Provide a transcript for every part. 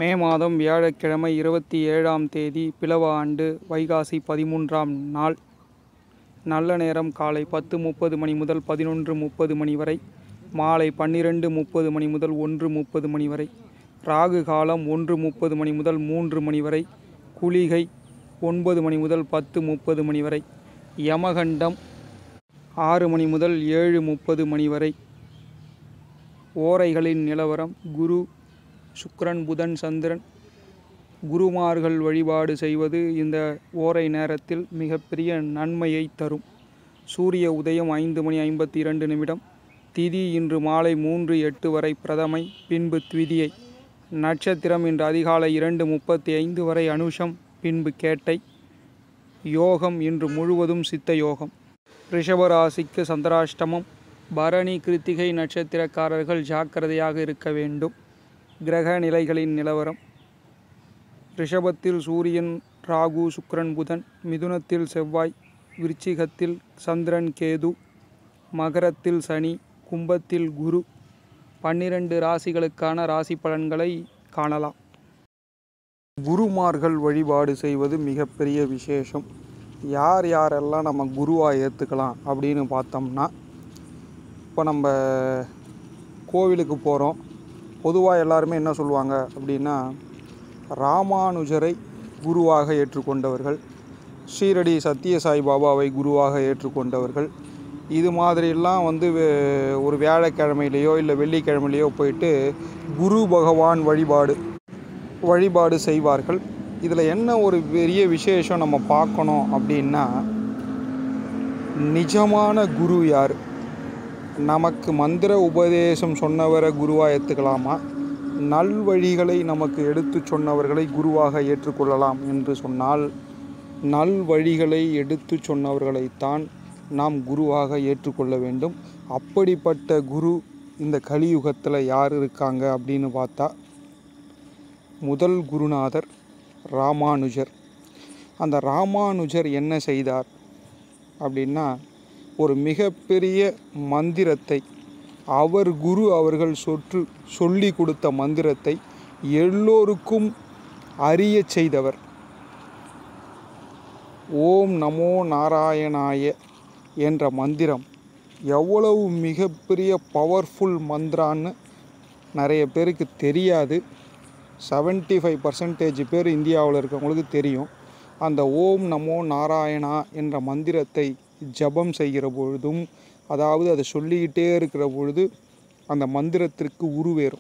மே மாதம் வியாழக்கிழமை இருபத்தி ஏழாம் தேதி பிலவ ஆண்டு வைகாசி பதிமூன்றாம் நாள் நல்ல நேரம் காலை பத்து முப்பது மணி முதல் பதினொன்று முப்பது மணி வரை மாலை பன்னிரெண்டு முப்பது மணி முதல் ஒன்று முப்பது மணி வரை ராகு காலம் ஒன்று முப்பது மணி முதல் மூன்று மணி வரை குளிகை ஒன்பது மணி முதல் பத்து முப்பது மணி வரை யமகண்டம் ஆறு மணி முதல் ஏழு முப்பது மணி வரை ஓரைகளின் நிலவரம் குரு சுக்கிரன் புதன் சந்திரன் குருமார்கள் வழிபாடு செய்வது இந்த ஓரை நேரத்தில் மிகப்பெரிய நன்மையை தரும் சூரிய உதயம் ஐந்து மணி ஐம்பத்தி இரண்டு நிமிடம் திதி இன்று மாலை மூன்று எட்டு வரை பிரதமை பின்பு த்விதியை நட்சத்திரம் இன்று அதிகாலை இரண்டு முப்பத்தி ஐந்து வரை அனுஷம் பின்பு கேட்டை யோகம் இன்று முழுவதும் சித்த யோகம் ரிஷபராசிக்கு சந்திராஷ்டமம் பரணி கிருத்திகை நட்சத்திரக்காரர்கள் ஜாக்கிரதையாக இருக்க வேண்டும் கிரக நிலைகளின் நிலவரம் ரிஷபத்தில் சூரியன் ராகு சுக்கிரன் புதன் மிதுனத்தில் செவ்வாய் விருச்சிகத்தில் சந்திரன் கேது மகரத்தில் சனி கும்பத்தில் குரு பன்னிரண்டு ராசிகளுக்கான ராசி பலன்களை காணலாம் குருமார்கள் வழிபாடு செய்வது மிகப்பெரிய விசேஷம் யார் யாரெல்லாம் நம்ம குருவாக ஏற்றுக்கலாம் அப்படின்னு பார்த்தோம்னா இப்போ நம்ம கோவிலுக்கு போகிறோம் பொதுவாக எல்லாருமே என்ன சொல்லுவாங்க அப்படின்னா ராமானுஜரை குருவாக ஏற்றுக்கொண்டவர்கள் ஷீரடி சத்திய சாய்பாபாவை குருவாக ஏற்றுக்கொண்டவர்கள் இது மாதிரிலாம் வந்து வே- ஒரு வியாழக்கிழமையிலையோ இல்லை வெள்ளிக்கிழமையிலையோ போயிட்டு குரு பகவான் வழிபாடு வழிபாடு செய்வார்கள் இதில் என்ன ஒரு பெரிய விசேஷம் நம்ம பார்க்கணும் அப்படின்னா நிஜமான குரு யார் நமக்கு மந்திர உபதேசம் சொன்னவரை குருவாக ஏற்றுக்கலாமா நல்வழிகளை நமக்கு எடுத்து சொன்னவர்களை குருவாக ஏற்றுக்கொள்ளலாம் என்று சொன்னால் நல்வழிகளை எடுத்து சொன்னவர்களைத்தான் நாம் குருவாக ஏற்றுக்கொள்ள வேண்டும் அப்படிப்பட்ட குரு இந்த கலியுகத்தில் யார் இருக்காங்க அப்படின்னு பார்த்தா முதல் குருநாதர் ராமானுஜர் அந்த ராமானுஜர் என்ன செய்தார் அப்படின்னா ஒரு மிகப்பெரிய மந்திரத்தை அவர் குரு அவர்கள் சொற்று சொல்லி கொடுத்த மந்திரத்தை எல்லோருக்கும் அறியச் செய்தவர் ஓம் நமோ நாராயணாய என்ற மந்திரம் எவ்வளவு மிகப்பெரிய பவர்ஃபுல் மந்திரான்னு நிறைய பேருக்கு தெரியாது 75% ஃபைவ் பர்சன்டேஜ் பேர் இந்தியாவில் இருக்கவங்களுக்கு தெரியும் அந்த ஓம் நமோ நாராயணா என்ற மந்திரத்தை ஜபம் செய்கிற பொழுதும் அதாவது அதை சொல்லிக்கிட்டே இருக்கிற பொழுது அந்த மந்திரத்திற்கு உருவேறும்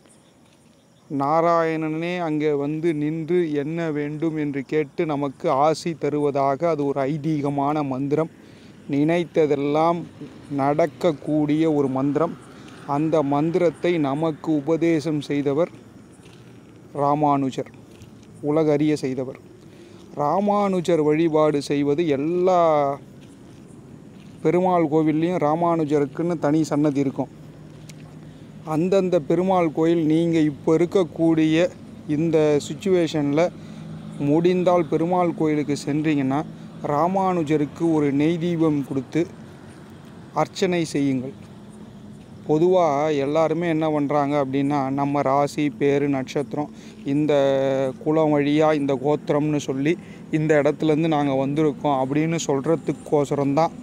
நாராயணனே அங்கே வந்து நின்று என்ன வேண்டும் என்று கேட்டு நமக்கு ஆசி தருவதாக அது ஒரு ஐதீகமான மந்திரம் நினைத்ததெல்லாம் நடக்கக்கூடிய ஒரு மந்திரம் அந்த மந்திரத்தை நமக்கு உபதேசம் செய்தவர் ராமானுஜர் உலகறிய செய்தவர் ராமானுஜர் வழிபாடு செய்வது எல்லா பெருமாள் கோவில்லையும் ராமானுஜருக்குன்னு தனி சன்னதி இருக்கும் அந்தந்த பெருமாள் கோயில் நீங்கள் இப்போ இருக்கக்கூடிய இந்த சுச்சுவேஷனில் முடிந்தால் பெருமாள் கோயிலுக்கு சென்றீங்கன்னா ராமானுஜருக்கு ஒரு நெய் தீபம் கொடுத்து அர்ச்சனை செய்யுங்கள் பொதுவாக எல்லாருமே என்ன பண்ணுறாங்க அப்படின்னா நம்ம ராசி பேர் நட்சத்திரம் இந்த குலம் வழியாக இந்த கோத்திரம்னு சொல்லி இந்த இடத்துலேருந்து நாங்கள் வந்திருக்கோம் அப்படின்னு சொல்கிறதுக்கோசரம் தான்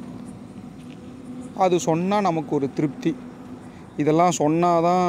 அது சொன்னால் நமக்கு ஒரு திருப்தி இதெல்லாம் சொன்னாதான்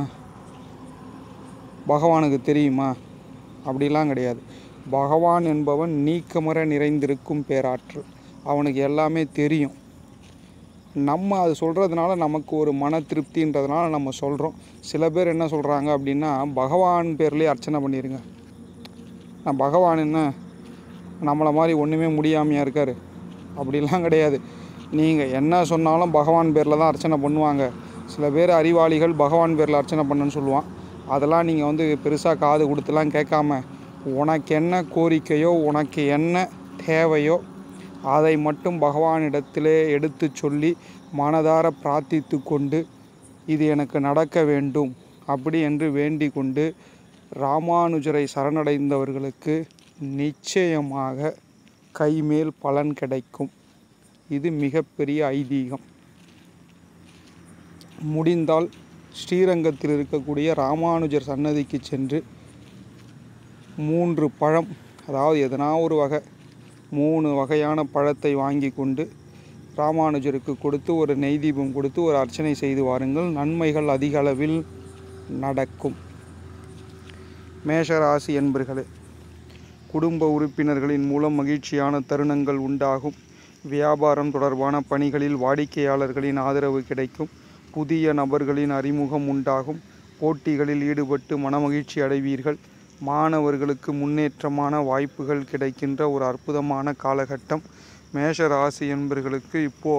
பகவானுக்கு தெரியுமா அப்படிலாம் கிடையாது பகவான் என்பவன் நீக்கமர நிறைந்திருக்கும் பேராற்றல் அவனுக்கு எல்லாமே தெரியும் நம்ம அது சொல்கிறதுனால நமக்கு ஒரு மன திருப்தின்றதுனால நம்ம சொல்கிறோம் சில பேர் என்ன சொல்கிறாங்க அப்படின்னா பகவான் பேர்லேயே அர்ச்சனை பண்ணிடுங்க நான் பகவான் என்ன நம்மளை மாதிரி ஒன்றுமே முடியாமையா இருக்கார் அப்படிலாம் கிடையாது நீங்கள் என்ன சொன்னாலும் பகவான் பேரில் தான் அர்ச்சனை பண்ணுவாங்க சில பேர் அறிவாளிகள் பகவான் பேரில் அர்ச்சனை பண்ணுன்னு சொல்லுவான் அதெல்லாம் நீங்கள் வந்து பெருசாக காது கொடுத்துலாம் கேட்காம உனக்கு என்ன கோரிக்கையோ உனக்கு என்ன தேவையோ அதை மட்டும் பகவானிடத்திலே எடுத்து சொல்லி மனதார பிரார்த்தித்து கொண்டு இது எனக்கு நடக்க வேண்டும் அப்படி என்று வேண்டிக் கொண்டு ராமானுஜரை சரணடைந்தவர்களுக்கு நிச்சயமாக கைமேல் பலன் கிடைக்கும் இது மிகப்பெரிய ஐதீகம் முடிந்தால் ஸ்ரீரங்கத்தில் இருக்கக்கூடிய ராமானுஜர் சன்னதிக்கு சென்று மூன்று பழம் அதாவது எதனா ஒரு வகை மூணு வகையான பழத்தை வாங்கி கொண்டு ராமானுஜருக்கு கொடுத்து ஒரு நெய் தீபம் கொடுத்து ஒரு அர்ச்சனை செய்து வாருங்கள் நன்மைகள் அதிக அளவில் நடக்கும் மேஷராசி என்பர்களே குடும்ப உறுப்பினர்களின் மூலம் மகிழ்ச்சியான தருணங்கள் உண்டாகும் வியாபாரம் தொடர்பான பணிகளில் வாடிக்கையாளர்களின் ஆதரவு கிடைக்கும் புதிய நபர்களின் அறிமுகம் உண்டாகும் போட்டிகளில் ஈடுபட்டு மனமகிழ்ச்சி அடைவீர்கள் மாணவர்களுக்கு முன்னேற்றமான வாய்ப்புகள் கிடைக்கின்ற ஒரு அற்புதமான காலகட்டம் மேஷ ராசி என்பர்களுக்கு இப்போ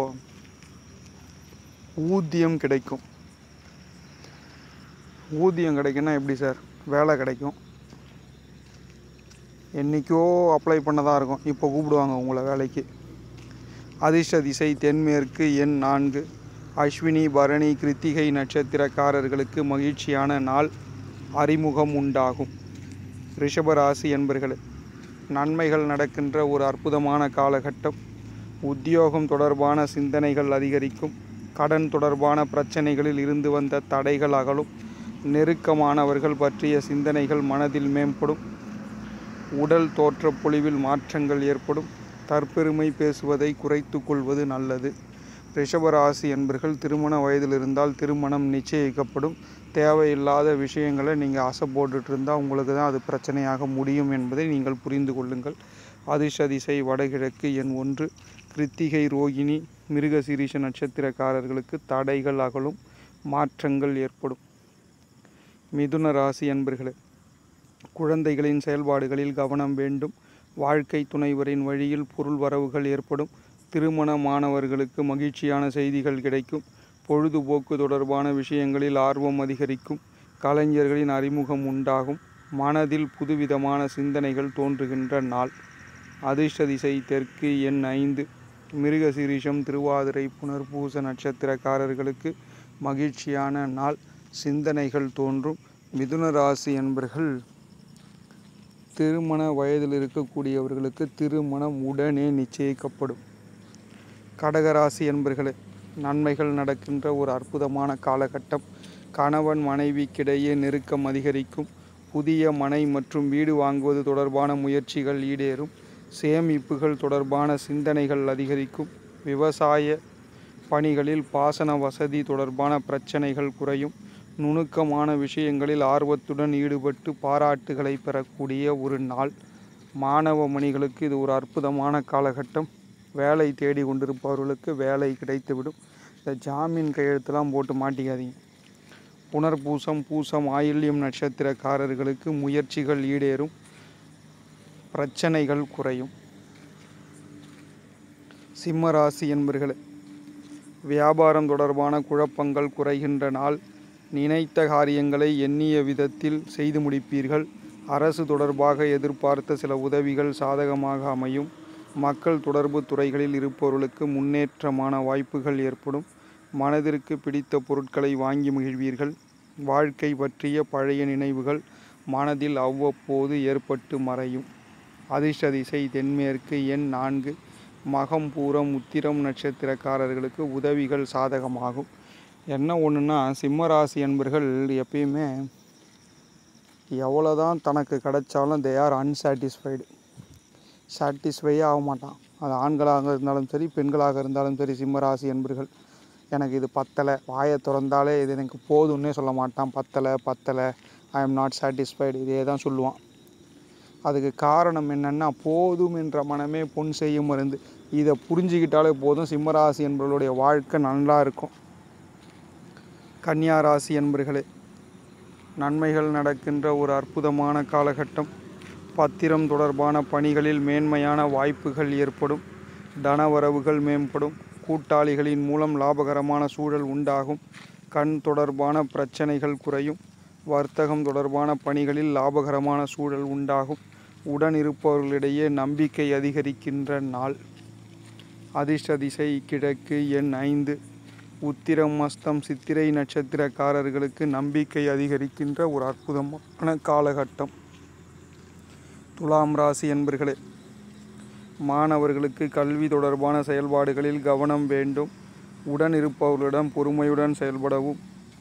ஊதியம் கிடைக்கும் ஊதியம் கிடைக்குன்னா எப்படி சார் வேலை கிடைக்கும் என்றைக்கோ அப்ளை பண்ணதாக இருக்கும் இப்போ கூப்பிடுவாங்க உங்களை வேலைக்கு அதிர்ஷ்ட திசை தென்மேற்கு எண் நான்கு அஸ்வினி பரணி கிருத்திகை நட்சத்திரக்காரர்களுக்கு மகிழ்ச்சியான நாள் அறிமுகம் உண்டாகும் ரிஷபராசி என்பர்களே நன்மைகள் நடக்கின்ற ஒரு அற்புதமான காலகட்டம் உத்தியோகம் தொடர்பான சிந்தனைகள் அதிகரிக்கும் கடன் தொடர்பான பிரச்சனைகளில் இருந்து வந்த தடைகள் அகலும் நெருக்கமானவர்கள் பற்றிய சிந்தனைகள் மனதில் மேம்படும் உடல் தோற்றப் பொலிவில் மாற்றங்கள் ஏற்படும் தற்பெருமை பேசுவதை குறைத்து கொள்வது நல்லது ரிஷபராசி என்பர்கள் திருமண வயதில் இருந்தால் திருமணம் நிச்சயிக்கப்படும் தேவையில்லாத விஷயங்களை நீங்கள் ஆசை போட்டுட்டு இருந்தால் உங்களுக்கு தான் அது பிரச்சனையாக முடியும் என்பதை நீங்கள் புரிந்து கொள்ளுங்கள் அதிர்ஷ்ட திசை வடகிழக்கு எண் ஒன்று கிருத்திகை ரோகிணி மிருகசீரிஷ நட்சத்திரக்காரர்களுக்கு தடைகள் அகலும் மாற்றங்கள் ஏற்படும் மிதுன ராசி என்பர்களே குழந்தைகளின் செயல்பாடுகளில் கவனம் வேண்டும் வாழ்க்கை துணைவரின் வழியில் பொருள் வரவுகள் ஏற்படும் திருமணமானவர்களுக்கு மகிழ்ச்சியான செய்திகள் கிடைக்கும் பொழுதுபோக்கு தொடர்பான விஷயங்களில் ஆர்வம் அதிகரிக்கும் கலைஞர்களின் அறிமுகம் உண்டாகும் மனதில் புதுவிதமான சிந்தனைகள் தோன்றுகின்ற நாள் அதிர்ஷ்ட திசை தெற்கு எண் ஐந்து மிருகசீரிஷம் திருவாதிரை புனர்பூச நட்சத்திரக்காரர்களுக்கு மகிழ்ச்சியான நாள் சிந்தனைகள் தோன்றும் மிதுன ராசி என்பர்கள் திருமண வயதில் இருக்கக்கூடியவர்களுக்கு திருமணம் உடனே நிச்சயிக்கப்படும் கடகராசி என்பர்களே நன்மைகள் நடக்கின்ற ஒரு அற்புதமான காலகட்டம் கணவன் மனைவிக்கிடையே நெருக்கம் அதிகரிக்கும் புதிய மனை மற்றும் வீடு வாங்குவது தொடர்பான முயற்சிகள் ஈடேறும் சேமிப்புகள் தொடர்பான சிந்தனைகள் அதிகரிக்கும் விவசாய பணிகளில் பாசன வசதி தொடர்பான பிரச்சனைகள் குறையும் நுணுக்கமான விஷயங்களில் ஆர்வத்துடன் ஈடுபட்டு பாராட்டுகளை பெறக்கூடிய ஒரு நாள் மாணவ மணிகளுக்கு இது ஒரு அற்புதமான காலகட்டம் வேலை தேடி கொண்டிருப்பவர்களுக்கு வேலை கிடைத்துவிடும் இந்த ஜாமீன் கையெழுத்தெல்லாம் போட்டு மாட்டிக்காதீங்க புனர்பூசம் பூசம் ஆயில்யம் நட்சத்திரக்காரர்களுக்கு முயற்சிகள் ஈடேறும் பிரச்சனைகள் குறையும் சிம்ம ராசி என்பர்களே வியாபாரம் தொடர்பான குழப்பங்கள் குறைகின்ற நாள் நினைத்த காரியங்களை எண்ணிய விதத்தில் செய்து முடிப்பீர்கள் அரசு தொடர்பாக எதிர்பார்த்த சில உதவிகள் சாதகமாக அமையும் மக்கள் தொடர்பு துறைகளில் இருப்பவர்களுக்கு முன்னேற்றமான வாய்ப்புகள் ஏற்படும் மனதிற்கு பிடித்த பொருட்களை வாங்கி மகிழ்வீர்கள் வாழ்க்கை பற்றிய பழைய நினைவுகள் மனதில் அவ்வப்போது ஏற்பட்டு மறையும் அதிர்ஷ்ட திசை தென்மேற்கு எண் நான்கு மகம் பூரம் உத்திரம் நட்சத்திரக்காரர்களுக்கு உதவிகள் சாதகமாகும் என்ன ஒன்றுனா சிம்மராசி என்பர்கள் எப்பயுமே எவ்வளோதான் தனக்கு கிடைச்சாலும் தே ஆர் அன்சாட்டிஸ்ஃபைடு சாட்டிஸ்ஃபையே ஆக மாட்டான் அது ஆண்களாக இருந்தாலும் சரி பெண்களாக இருந்தாலும் சரி சிம்மராசி என்பர்கள் எனக்கு இது பத்தலை வாயை திறந்தாலே இது எனக்கு போதும்னே சொல்ல மாட்டான் பத்தலை பத்தலை ஐ எம் நாட் சாட்டிஸ்ஃபைடு இதே தான் சொல்லுவான் அதுக்கு காரணம் என்னென்னா போதும் என்ற மனமே பொன் செய்யும் மருந்து இதை புரிஞ்சுக்கிட்டாலே போதும் சிம்மராசி என்பவர்களுடைய வாழ்க்கை நல்லா இருக்கும் கன்னியா ராசி என்பர்களே நன்மைகள் நடக்கின்ற ஒரு அற்புதமான காலகட்டம் பத்திரம் தொடர்பான பணிகளில் மேன்மையான வாய்ப்புகள் ஏற்படும் தனவரவுகள் மேம்படும் கூட்டாளிகளின் மூலம் லாபகரமான சூழல் உண்டாகும் கண் தொடர்பான பிரச்சனைகள் குறையும் வர்த்தகம் தொடர்பான பணிகளில் லாபகரமான சூழல் உண்டாகும் உடன் இருப்பவர்களிடையே நம்பிக்கை அதிகரிக்கின்ற நாள் அதிர்ஷ்ட திசை கிழக்கு எண் ஐந்து உத்திரம் அஸ்தம் சித்திரை நட்சத்திரக்காரர்களுக்கு நம்பிக்கை அதிகரிக்கின்ற ஒரு அற்புதமான காலகட்டம் துலாம் ராசி என்பர்களே மாணவர்களுக்கு கல்வி தொடர்பான செயல்பாடுகளில் கவனம் வேண்டும் உடன் இருப்பவர்களிடம் பொறுமையுடன் செயல்படவும்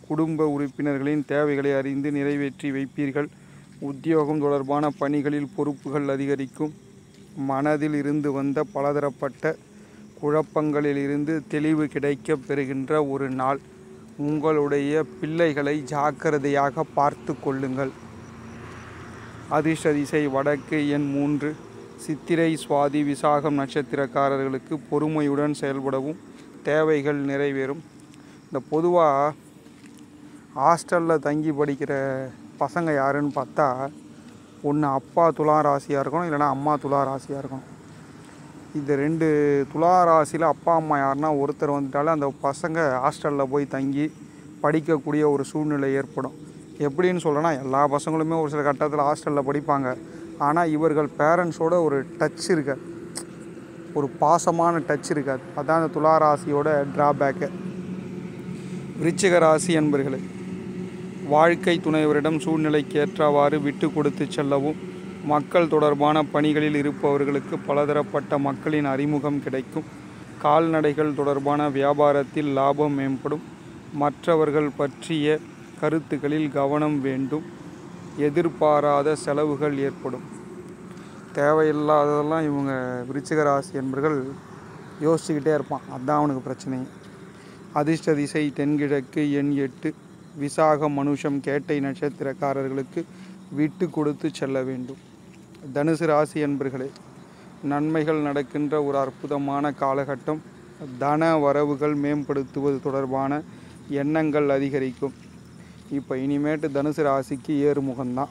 குடும்ப உறுப்பினர்களின் தேவைகளை அறிந்து நிறைவேற்றி வைப்பீர்கள் உத்தியோகம் தொடர்பான பணிகளில் பொறுப்புகள் அதிகரிக்கும் மனதில் இருந்து வந்த பலதரப்பட்ட குழப்பங்களில் இருந்து தெளிவு கிடைக்கப் பெறுகின்ற ஒரு நாள் உங்களுடைய பிள்ளைகளை ஜாக்கிரதையாக பார்த்து கொள்ளுங்கள் அதிர்ஷ்ட திசை வடக்கு எண் மூன்று சித்திரை சுவாதி விசாகம் நட்சத்திரக்காரர்களுக்கு பொறுமையுடன் செயல்படவும் தேவைகள் நிறைவேறும் இந்த பொதுவாக ஹாஸ்டலில் தங்கி படிக்கிற பசங்க யாருன்னு பார்த்தா ஒன்று அப்பா துலா ராசியாக இருக்கணும் இல்லைன்னா அம்மா துலா ராசியாக இருக்கணும் இந்த ரெண்டு துலா ராசியில் அப்பா அம்மா யாருன்னா ஒருத்தர் வந்துட்டாலே அந்த பசங்க ஹாஸ்டலில் போய் தங்கி படிக்கக்கூடிய ஒரு சூழ்நிலை ஏற்படும் எப்படின்னு சொல்கிறேன்னா எல்லா பசங்களுமே ஒரு சில கட்டத்தில் ஹாஸ்டலில் படிப்பாங்க ஆனால் இவர்கள் பேரண்ட்ஸோட ஒரு டச் இருக்காது ஒரு பாசமான டச் இருக்காது அதான் அந்த துலா ராசியோட ட்ராபேக்கு விருச்சிக ராசி என்பர்களே வாழ்க்கை துணைவரிடம் சூழ்நிலைக்கு ஏற்றவாறு விட்டு கொடுத்து செல்லவும் மக்கள் தொடர்பான பணிகளில் இருப்பவர்களுக்கு பலதரப்பட்ட மக்களின் அறிமுகம் கிடைக்கும் கால்நடைகள் தொடர்பான வியாபாரத்தில் லாபம் மேம்படும் மற்றவர்கள் பற்றிய கருத்துக்களில் கவனம் வேண்டும் எதிர்பாராத செலவுகள் ஏற்படும் தேவையில்லாததெல்லாம் இவங்க விருச்சிக ராசி என்பர்கள் யோசிச்சுக்கிட்டே இருப்பான் அதுதான் அவனுக்கு பிரச்சனை அதிர்ஷ்ட திசை தென்கிழக்கு எண் எட்டு விசாக மனுஷம் கேட்டை நட்சத்திரக்காரர்களுக்கு விட்டு கொடுத்து செல்ல வேண்டும் தனுசு ராசி என்பர்களே நன்மைகள் நடக்கின்ற ஒரு அற்புதமான காலகட்டம் தன வரவுகள் மேம்படுத்துவது தொடர்பான எண்ணங்கள் அதிகரிக்கும் இப்போ இனிமேட்டு தனுசு ராசிக்கு ஏறுமுகம்தான்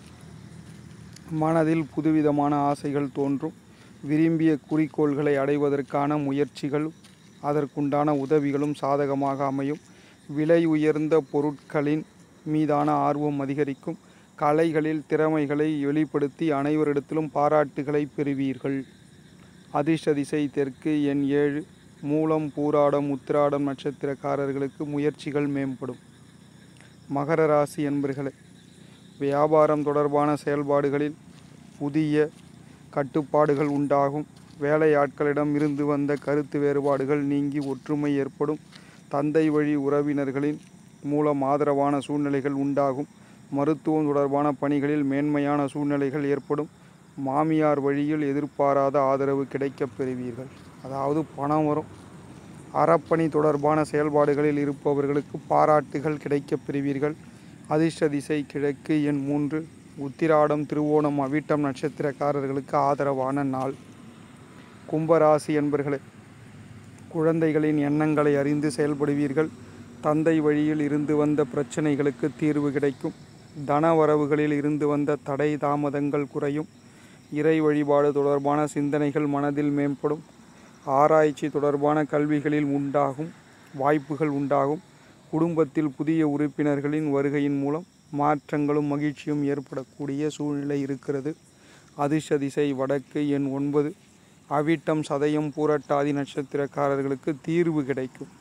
மனதில் புதுவிதமான ஆசைகள் தோன்றும் விரும்பிய குறிக்கோள்களை அடைவதற்கான முயற்சிகளும் அதற்குண்டான உதவிகளும் சாதகமாக அமையும் விலை உயர்ந்த பொருட்களின் மீதான ஆர்வம் அதிகரிக்கும் கலைகளில் திறமைகளை வெளிப்படுத்தி அனைவரிடத்திலும் பாராட்டுகளை பெறுவீர்கள் அதிர்ஷ்ட திசை தெற்கு எண் ஏழு மூலம் பூராடம் உத்திராடம் நட்சத்திரக்காரர்களுக்கு முயற்சிகள் மேம்படும் மகர ராசி என்பர்களே வியாபாரம் தொடர்பான செயல்பாடுகளில் புதிய கட்டுப்பாடுகள் உண்டாகும் வேலையாட்களிடம் இருந்து வந்த கருத்து வேறுபாடுகள் நீங்கி ஒற்றுமை ஏற்படும் தந்தை வழி உறவினர்களின் மூலம் ஆதரவான சூழ்நிலைகள் உண்டாகும் மருத்துவம் தொடர்பான பணிகளில் மேன்மையான சூழ்நிலைகள் ஏற்படும் மாமியார் வழியில் எதிர்பாராத ஆதரவு கிடைக்கப் பெறுவீர்கள் அதாவது பணம் வரும் அறப்பணி தொடர்பான செயல்பாடுகளில் இருப்பவர்களுக்கு பாராட்டுகள் கிடைக்கப் பெறுவீர்கள் அதிர்ஷ்ட திசை கிழக்கு எண் மூன்று உத்திராடம் திருவோணம் அவிட்டம் நட்சத்திரக்காரர்களுக்கு ஆதரவான நாள் கும்பராசி என்பர்களே குழந்தைகளின் எண்ணங்களை அறிந்து செயல்படுவீர்கள் தந்தை வழியில் இருந்து வந்த பிரச்சனைகளுக்கு தீர்வு கிடைக்கும் தன வரவுகளில் இருந்து வந்த தடை தாமதங்கள் குறையும் இறை வழிபாடு தொடர்பான சிந்தனைகள் மனதில் மேம்படும் ஆராய்ச்சி தொடர்பான கல்விகளில் உண்டாகும் வாய்ப்புகள் உண்டாகும் குடும்பத்தில் புதிய உறுப்பினர்களின் வருகையின் மூலம் மாற்றங்களும் மகிழ்ச்சியும் ஏற்படக்கூடிய சூழ்நிலை இருக்கிறது அதிர்ஷ்ட திசை வடக்கு எண் ஒன்பது அவிட்டம் சதயம் பூரட்டாதி நட்சத்திரக்காரர்களுக்கு தீர்வு கிடைக்கும்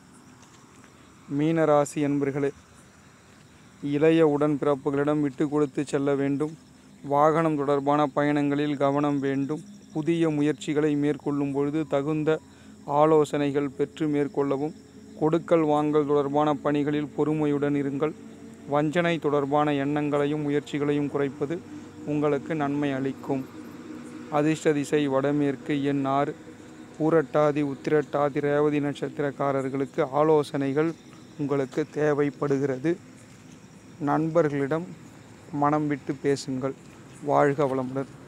மீனராசி என்பர்களே இளைய உடன்பிறப்புகளிடம் விட்டு கொடுத்து செல்ல வேண்டும் வாகனம் தொடர்பான பயணங்களில் கவனம் வேண்டும் புதிய முயற்சிகளை மேற்கொள்ளும் பொழுது தகுந்த ஆலோசனைகள் பெற்று மேற்கொள்ளவும் கொடுக்கல் வாங்கல் தொடர்பான பணிகளில் பொறுமையுடன் இருங்கள் வஞ்சனை தொடர்பான எண்ணங்களையும் முயற்சிகளையும் குறைப்பது உங்களுக்கு நன்மை அளிக்கும் அதிர்ஷ்ட திசை வடமேற்கு எண் ஆறு பூரட்டாதி உத்திரட்டாதி ரேவதி நட்சத்திரக்காரர்களுக்கு ஆலோசனைகள் உங்களுக்கு தேவைப்படுகிறது நண்பர்களிடம் மனம் விட்டு பேசுங்கள் வாழ்க வளமுடன்